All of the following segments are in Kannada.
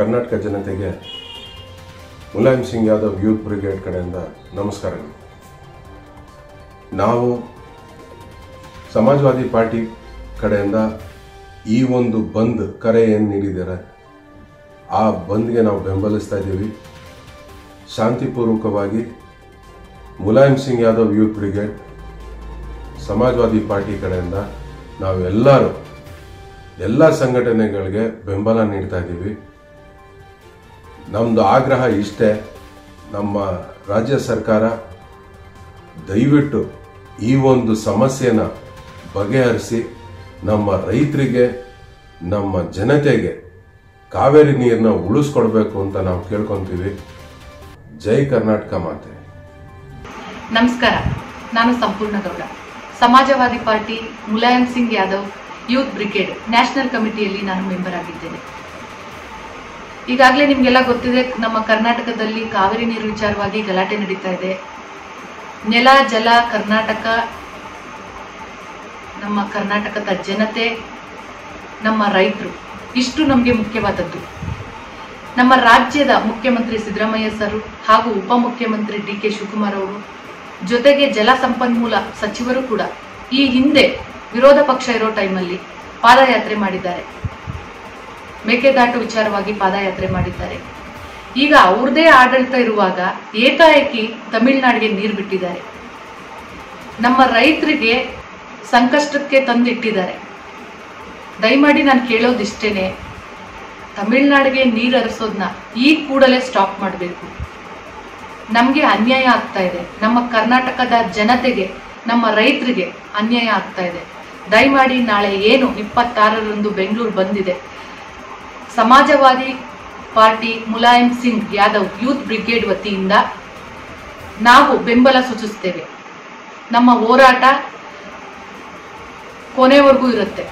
ಕರ್ನಾಟಕ ಜನತೆಗೆ ಮುಲಾಯಂ ಸಿಂಗ್ ಯಾದವ್ ಯೂತ್ ಬ್ರಿಗೇಡ್ ಕಡೆಯಿಂದ ನಮಸ್ಕಾರಗಳು ನಾವು ಸಮಾಜವಾದಿ ಪಾರ್ಟಿ ಕಡೆಯಿಂದ ಈ ಒಂದು ಬಂದ್ ಕರೆ ಏನು ನೀಡಿದ್ದಾರೆ ಆ ಬಂದ್ಗೆ ನಾವು ಬೆಂಬಲಿಸ್ತಾ ಇದ್ದೀವಿ ಶಾಂತಿಪೂರ್ವಕವಾಗಿ Mulayam Singh Yadav Youth Brigade Samajwadi Party ಕಡೆಯಿಂದ ನಾವು ಎಲ್ಲರೂ ಎಲ್ಲ ಸಂಘಟನೆಗಳಿಗೆ ಬೆಂಬಲ ನೀಡ್ತಾ ಇದ್ದೀವಿ ನಮ್ಮದು ಆಗ್ರಹ ಇಷ್ಟೇ ನಮ್ಮ ರಾಜ್ಯ ಸರ್ಕಾರ ದಯವಿಟ್ಟು ಈ ಒಂದು ಸಮಸ್ಯೆನ ಬಗೆಹರಿಸಿ ನಮ್ಮ ರೈತರಿಗೆ ನಮ್ಮ ಜನತೆಗೆ ಕಾವೇರಿ ನೀರನ್ನ ಉಳಿಸ್ಕೊಡ್ಬೇಕು ಅಂತ ನಾವು ಕೇಳ್ಕೊಂತೀವಿ ಜೈ ಕರ್ನಾಟಕ ಮಾತೆ ನಮಸ್ಕಾರ ನಾನು Sampoorna Gowda Samajwadi Party Mulayam Singh Yadav Youth Brigade national ಕಮಿಟಿಯಲ್ಲಿ ನಾನು ಮೆಂಬರ್ ಆಗಿದ್ದೇನೆ ಈಗಾಗಲೇ ನಿಮಗೆಲ್ಲ ಗೊತ್ತಿದೆ ನಮ್ಮ ಕರ್ನಾಟಕದಲ್ಲಿ ಕಾವೇರಿ ನೀರು ವಿಚಾರವಾಗಿ ಗಲಾಟೆ ನಡೀತಾ ಇದೆ ನೆಲ ಜಲ ಕರ್ನಾಟಕ ನಮ್ಮ ಕರ್ನಾಟಕದ ಜನತೆ ನಮ್ಮ ರೈತರು ಇಷ್ಟು ನಮಗೆ ಮುಖ್ಯವಾದದ್ದು ನಮ್ಮ ರಾಜ್ಯದ ಮುಖ್ಯಮಂತ್ರಿ ಸಿದ್ದರಾಮಯ್ಯ ಸರ್ ಹಾಗೂ ಉಪಮುಖ್ಯಮಂತ್ರಿ ಡಿ ಕೆ ಶಿವಕುಮಾರ್ ಅವರು ಜೊತೆಗೆ ಜಲಸಂಪನ್ಮೂಲ ಸಚಿವರು ಕೂಡ ಈ ಹಿಂದೆ ವಿರೋಧ ಪಕ್ಷ ಇರೋ ಟೈಮಲ್ಲಿ ಪಾದಯಾತ್ರೆ ಮಾಡಿದ್ದಾರೆ ಮೇಕೆದಾಟು ವಿಚಾರವಾಗಿ ಪಾದಯಾತ್ರೆ ಮಾಡಿದ್ದಾರೆ ಈಗ ಅವ್ರದೇ ಆಡಳಿತ ಇರುವಾಗ ಏಕಾಏಕಿ ತಮಿಳುನಾಡಿಗೆ ನೀರು ಬಿಟ್ಟಿದ್ದಾರೆ ನಮ್ಮ ರೈತರಿಗೆ ಸಂಕಷ್ಟಕ್ಕೆ ತಂದಿಟ್ಟಿದ್ದಾರೆ ದಯಮಾಡಿ ನಾನು ಕೇಳೋದಿಷ್ಟೇನೆ ತಮಿಳ್ನಾಡಿಗೆ ನೀರು ಹರಿಸೋದನ್ನ ಈ ಕೂಡಲೇ ಸ್ಟಾಪ್ ಮಾಡಬೇಕು ನಮಗೆ ಅನ್ಯಾಯ ಆಗ್ತಾ ಇದೆ ನಮ್ಮ ಕರ್ನಾಟಕದ ಜನತೆಗೆ ನಮ್ಮ ರೈತರಿಗೆ ಅನ್ಯಾಯ ಆಗ್ತಾ ಇದೆ ದಯಮಾಡಿ ನಾಳೆ ಏನು ಇಪ್ಪತ್ತಾರರಂದು ಬೆಂಗಳೂರು ಬಂದಿದೆ Samajwadi Party Mulayam Singh Yadav Youth Brigade ವತಿಯಿಂದ ನಾವು ಬೆಂಬಲ ಸೂಚಿಸ್ತೇವೆ ನಮ್ಮ ಹೋರಾಟ ಕೊನೆವರೆಗೂ ಇರುತ್ತೆ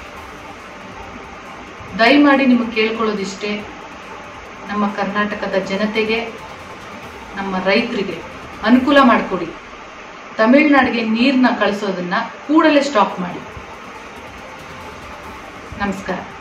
ದಯಮಾಡಿ ನಿಮಗೆ ಕೇಳ್ಕೊಳ್ಳೋದಿಷ್ಟೇ ನಮ್ಮ ಕರ್ನಾಟಕದ ಜನತೆಗೆ ನಮ್ಮ ರೈತರಿಗೆ ಅನುಕೂಲ ಮಾಡಿಕೊಡಿ ತಮಿಳ್ನಾಡಿಗೆ ನೀರನ್ನ ಕಳಿಸೋದನ್ನ ಕೂಡಲೇ ಸ್ಟಾಪ್ ಮಾಡಿ ನಮಸ್ಕಾರ